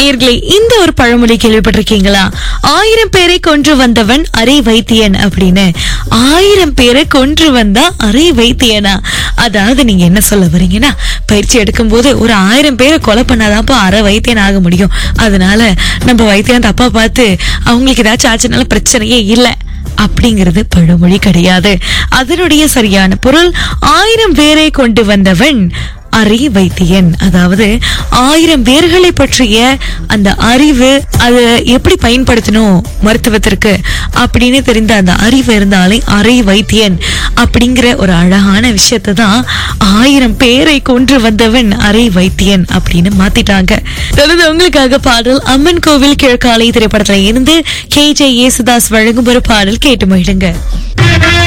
நேர்களே இந்த ஒரு பழமொழி கேள்விப்பட்டிருக்கீங்களா ஆயிரம் பேரை கொன்று வந்தவன் அரை வைத்தியன் அப்படின்னு ஆயிரம் பேரை கொன்று வந்தா அரை வைத்தியனா அதாவது நீங்க என்ன சொல்ல வரீங்கன்னா பயிற்சி எடுக்கும் போது ஒரு ஆயிரம் பேரை கொலை பண்ணாதான்ப்பா அரை வைத்தியன் ஆக முடியும் அதனால நம்ம வைத்தியம் தப்பா பார்த்து அவங்களுக்கு ஏதாச்சும் ஆச்சுனால பிரச்சனையே இல்லை அப்படிங்கிறது பழமொழி கிடையாது அதனுடைய சரியான பொருள் ஆயிரம் பேரை கொண்டு வந்தவன் அரி வைத்தியன் அதாவது ஆயிரம் பேர்களை பற்றிய அந்த அறிவு அது எப்படி பயன்படுத்தணும் மருத்துவத்திற்கு அப்படின்னு தெரிந்த அந்த அறிவு இருந்தாலே அரை வைத்தியன் அப்படிங்கிற ஒரு அழகான விஷயத்தை தான் ஆயிரம் பேரை கொன்று வந்தவன் அரை வைத்தியன் அப்படின்னு மாத்திட்டாங்க தொடர்ந்து உங்களுக்காக பாடல் அம்மன் கோவில் கிழக்காலை திரைப்படத்துல இருந்து கே ஜே யேசுதாஸ் வழங்கும் ஒரு பாடல் கேட்டு மகிழுங்க